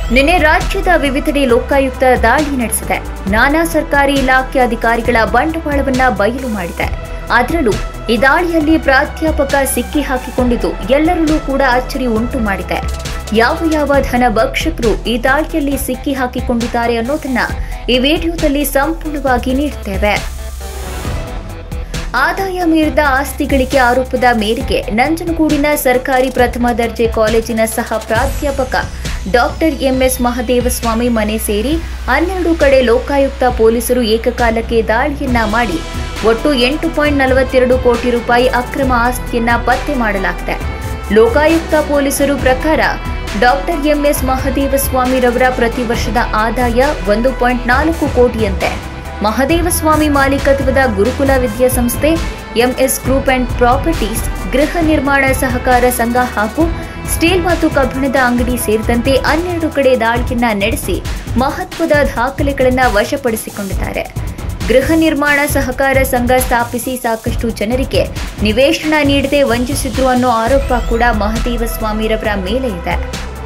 ನಿನ್ನೆ ರಾಜ್ಯದ ವಿವಿಧೆಡೆ ಲೋಕಾಯುಕ್ತ ದಾಳಿ ನಡೆಸಿದೆ ನಾನಾ ಸರ್ಕಾರಿ ಇಲಾಖೆ ಅಧಿಕಾರಿಗಳ ಬಂಡವಾಳವನ್ನ ಬಯಲು ಮಾಡಿದೆ ಅದರಲ್ಲೂ ಈ ದಾಳಿಯಲ್ಲಿ ಪ್ರಾಧ್ಯಾಪಕ ಸಿಕ್ಕಿ ಹಾಕಿಕೊಂಡಿದ್ದು ಎಲ್ಲರಲ್ಲೂ ಕೂಡ ಅಚ್ಚರಿ ಉಂಟು ಮಾಡಿದೆ ಯಾವ ಯಾವ ಧನ ಭಕ್ಷಕರು ಈ ದಾಳಿಯಲ್ಲಿ ಸಿಕ್ಕಿ ಹಾಕಿಕೊಂಡಿದ್ದಾರೆ ಅನ್ನೋದನ್ನ ಈ ವಿಡಿಯೋದಲ್ಲಿ ಸಂಪೂರ್ಣವಾಗಿ ನೀಡ್ತೇವೆ ಆದಾಯ ಮೀರಿದ ಆಸ್ತಿ ಗಳಿಕೆ ಆರೋಪದ ಮೇರೆಗೆ ನಂಜನಗೂಡಿನ ಸರ್ಕಾರಿ ಪ್ರಥಮ ದರ್ಜೆ ಕಾಲೇಜಿನ ಸಹ ಪ್ರಾಧ್ಯಾಪಕ ಡಾಕ್ಟರ್ ಎಂಎಸ್ ಮಹದೇವಸ್ವಾಮಿ ಮನೆ ಸೇರಿ ಹನ್ನೆರಡು ಕಡೆ ಲೋಕಾಯುಕ್ತ ಪೊಲೀಸರು ಏಕಕಾಲಕ್ಕೆ ದಾಳಿಯನ್ನ ಮಾಡಿ ಒಟ್ಟು ಎಂಟು ಪಾಯಿಂಟ್ ನಲವತ್ತೆರಡು ಕೋಟಿ ರೂಪಾಯಿ ಅಕ್ರಮ ಆಸ್ತಿಯನ್ನ ಪತ್ತೆ ಮಾಡಲಾಗಿದೆ ಲೋಕಾಯುಕ್ತ ಪೊಲೀಸರು ಪ್ರಕಾರ ಡಾಕ್ಟರ್ ಎಂಎಸ್ ಮಹದೇವಸ್ವಾಮಿರವರ ಪ್ರತಿ ವರ್ಷದ ಆದಾಯ ಒಂದು ಪಾಯಿಂಟ್ ನಾಲ್ಕು ಕೋಟಿಯಂತೆ ಮಹದೇವಸ್ವಾಮಿ ಮಾಲೀಕತ್ವದ ಗುರುಕುಲ ವಿದ್ಯಾಸಂಸ್ಥೆ ಎಂಎಸ್ ಗ್ರೂಪ್ ಅಂಡ್ ಪ್ರಾಪರ್ಟೀಸ್ ಗೃಹ ನಿರ್ಮಾಣ ಸಹಕಾರ ಸಂಘ ಹಾಗೂ ಸ್ಟೀಲ್ ಮತ್ತು ಕಬ್ಬಿಣದ ಅಂಗಡಿ ಸೇರಿದಂತೆ ಹನ್ನೆರಡು ಕಡೆ ದಾಳಿಯನ್ನ ನಡೆಸಿ ಮಹತ್ವದ ದಾಖಲೆಗಳನ್ನು ವಶಪಡಿಸಿಕೊಂಡಿದ್ದಾರೆ ಗೃಹ ನಿರ್ಮಾಣ ಸಹಕಾರ ಸಂಘ ಸ್ಥಾಪಿಸಿ ಸಾಕಷ್ಟು ಜನರಿಗೆ ನಿವೇಶನ ನೀಡದೆ ವಂಚಿಸಿದ್ರು ಅನ್ನೋ ಆರೋಪ ಕೂಡ ಮಹದೇವಸ್ವಾಮಿರವರ ಮೇಲೆ ಇದೆ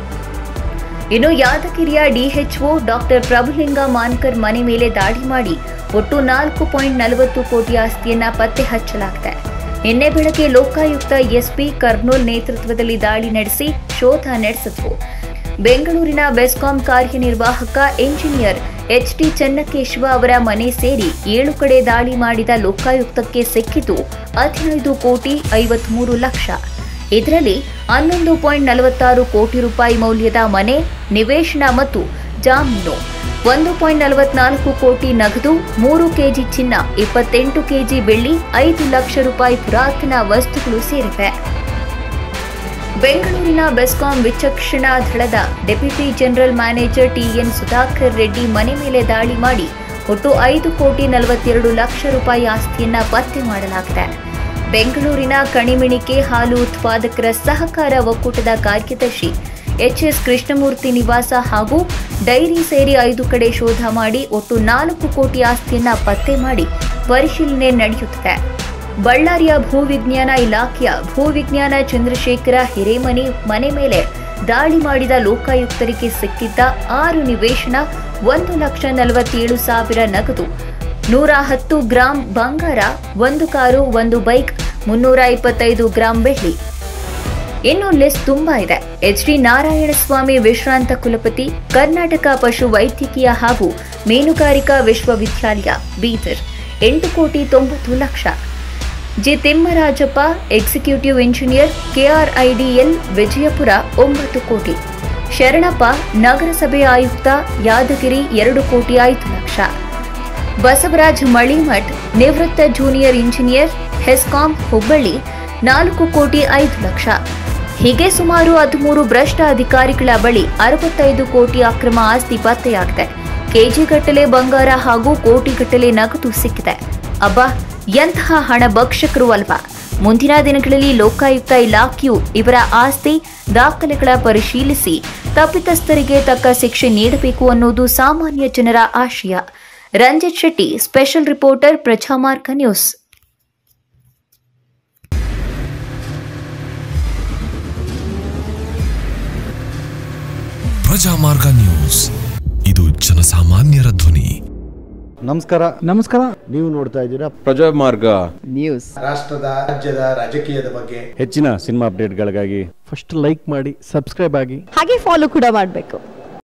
ಇನ್ನು ಯಾದಗಿರಿಯ ಡಿಎಚ್ಒ ಡಾಕ್ಟರ್ ಪ್ರಭುಲಿಂಗ ಮಾನ್ಕರ್ ಮನೆ ಮೇಲೆ ದಾಳಿ ಮಾಡಿ ಒಟ್ಟು ನಾಲ್ಕು ಪಾಯಿಂಟ್ ನಲವತ್ತು ಕೋಟಿ ಆಸ್ತಿಯನ್ನ ಪತ್ತೆ ಹಚ್ಚಲಾಗಿದೆ ನಿನ್ನೆ ಬೆಳಗ್ಗೆ ಲೋಕಾಯುಕ್ತ ಎಸ್ಪಿ ಕರ್ನೂಲ್ ನೇತೃತ್ವದಲ್ಲಿ ದಾಳಿ ನಡೆಸಿ ಶೋಧ ನಡೆಸಿದ್ರು ಬೆಂಗಳೂರಿನ ಬೆಸ್ಕಾಂ ಕಾರ್ಯನಿರ್ವಾಹಕ ಎಂಜಿನಿಯರ್ ಎಚ್ ಟಿ ಚೆನ್ನಕೇಶವ ಅವರ ಮನೆ ಸೇರಿ ಏಳು ಕಡೆ ದಾಳಿ ಮಾಡಿದ ಲೋಕಾಯುಕ್ತಕ್ಕೆ ಸಿಕ್ಕಿದ್ದು ಹದಿನೈದು ಕೋಟಿ ಐವತ್ಮೂರು ಲಕ್ಷ ಇದರಲ್ಲಿ ಹನ್ನೊಂದು ಪಾಯಿಂಟ್ ನಲವತ್ತಾರು ಕೋಟಿ ರೂಪಾಯಿ ಮೌಲ್ಯದ ಮನೆ ನಿವೇಶನ ಮತ್ತು ಜಾಮೀನು ಒಂದು ಪಾಯಿಂಟ್ ನಲವತ್ನಾಲ್ಕು ಕೋಟಿ ನಗದು ಮೂರು ಕೆಜಿ ಚಿನ್ನ ಇಪ್ಪತ್ತೆಂಟು ಕೆಜಿ ಬೆಳ್ಳಿ ಐದು ಲಕ್ಷ ರೂಪಾಯಿ ಪುರಾತನ ವಸ್ತುಗಳು ಸೇರಿವೆ ಬೆಂಗಳೂರಿನ ಬೆಸ್ಕಾಂ ವಿಚಕ್ಷಣಾ ದಳದ deputy general manager TN Sudhakar Reddy ಮನೆ ಮೇಲೆ ದಾಳಿ ಮಾಡಿ ಒಟ್ಟು ಐದು ಕೋಟಿ ನಲವತ್ತೆರಡು ಲಕ್ಷ ರೂಪಾಯಿ ಆಸ್ತಿಯನ್ನ ಪತ್ತೆ ಮಾಡಲಾಗಿದೆ ಬೆಂಗಳೂರಿನ ಕಣಿಮಿಣಿಕೆ ಹಾಲು ಉತ್ಪಾದಕರ ಸಹಕಾರ ಒಕ್ಕೂಟದ ಕಾರ್ಯದರ್ಶಿ ಎಚ್ಎಸ್ ಕೃಷ್ಣಮೂರ್ತಿ ನಿವಾಸ ಹಾಗೂ ಡೈರಿ ಸೇರಿ ಐದು ಕಡೆ ಶೋಧ ಮಾಡಿ ಒಟ್ಟು ನಾಲ್ಕು ಕೋಟಿ ಆಸ್ತಿಯನ್ನ ಪತ್ತೆ ಮಾಡಿ ಪರಿಶೀಲನೆ ನಡೆಯುತ್ತಿದೆ ಬಳ್ಳಾರಿಯ ಭೂವಿಜ್ಞಾನ ಇಲಾಖೆಯ ಭೂವಿಜ್ಞಾನ ಚಂದ್ರಶೇಖರ ಹಿರೇಮನಿ ಮನೆ ಮೇಲೆ ದಾಳಿ ಮಾಡಿದ ಲೋಕಾಯುಕ್ತರಿಗೆ ಸಿಕ್ಕಿದ್ದ ಆರು ನಿವೇಶನ ಒಂದು ಲಕ್ಷ ನಲವತ್ತೇಳು ಸಾವಿರ ನಗದು ನೂರ ಹತ್ತು ಗ್ರಾಂ ಬಂಗಾರ ಒಂದು ಕಾರು ಒಂದು ಬೈಕ್ ಮುನ್ನೂರ ಇಪ್ಪತ್ತೈದು ಗ್ರಾಂ ಬೆಳ್ಳಿ ಇನ್ನು ಲಿಸ್ಟ್ ತುಂಬಾ ಇದೆ ಎಚ್ ಡಿ ನಾರಾಯಣಸ್ವಾಮಿ ವಿಶ್ರಾಂತ ಕುಲಪತಿ ಕರ್ನಾಟಕ ಪಶು ವೈದ್ಯಕೀಯ ಹಾಗೂ ಮೀನುಗಾರಿಕಾ ವಿಶ್ವವಿದ್ಯಾಲಯ ಬೀದರ್ ಎಂಟು ಕೋಟಿ ತೊಂಬತ್ತು ಲಕ್ಷ G Thimmarajappa executive engineer KRIDL Vijayapura ಒಂಬತ್ತು ಕೋಟಿ ಶರಣಪ್ಪ ನಗರಸಭೆ ಆಯುಕ್ತ ಯಾದಗಿರಿ ಎರಡು ಕೋಟಿ ಐದು ಲಕ್ಷ ಬಸವರಾಜ್ ಮಳಿಮಠ್ ನಿವೃತ್ತ ಜೂನಿಯರ್ ಇಂಜಿನಿಯರ್ ಹೆಸ್ಕಾಂ ಹುಬ್ಬಳ್ಳಿ ನಾಲ್ಕು ಕೋಟಿ ಐದು ಲಕ್ಷ ಹೀಗೆ ಸುಮಾರು ಹದಿಮೂರು ಭ್ರಷ್ಟ ಅಧಿಕಾರಿಗಳ ಬಳಿ ಅರವತ್ತೈದು ಕೋಟಿ ಅಕ್ರಮ ಆಸ್ತಿ ಪತ್ತೆಯಾಗಿದೆ ಕೆಜಿಗಟ್ಟಲೆ ಬಂಗಾರ ಹಾಗೂ ಕೋಟಿಗಟ್ಟಲೆ ನಗದು ಸಿಕ್ಕಿದೆ ಅಬ್ಬಾ ಎಂತಹ ಹಣ ಭಕ್ಷಕರು ಅಲ್ವಾ ಮುಂದಿನ ದಿನಗಳಲ್ಲಿ ಲೋಕಾಯುಕ್ತ ಇಲಾಖೆಯು ಇವರ ಆಸ್ತಿ ದಾಖಲೆಗಳ ಪರಿಶೀಲಿಸಿ ತಪ್ಪಿತಸ್ಥರಿಗೆ ತಕ್ಕ ಶಿಕ್ಷೆ ನೀಡಬೇಕು ಅನ್ನೋದು ಸಾಮಾನ್ಯ ಜನರ ಆಶಯ Ranjith Shetty special reporter Prajamarga news Prajamarga news ಇದು ಜನಸಾಮಾನ್ಯರ ಧ್ವನಿ ನಮಸ್ಕಾರ ನಮಸ್ಕಾರ ನೀವು ನೋಡ್ತಾ ಇದ್ದೀರಾ ಪ್ರಜಾಮಾರ್ಗ ನ್ಯೂಸ್ ರಾಷ್ಟ್ರದ ರಾಜ್ಯದ ರಾಜಕೀಯದ ಬಗ್ಗೆ ಹೆಚ್ಚಿನ ಸಿನಿಮಾ ಅಪ್ಡೇಟ್ಗಳಿಗಾಗಿ ಫಸ್ಟ್ ಲೈಕ್ ಮಾಡಿ ಸಬ್ಸ್ಕ್ರೈಬ್ ಆಗಿ ಹಾಗೆ ಫಾಲೋ ಕೂಡ ಮಾಡಬೇಕು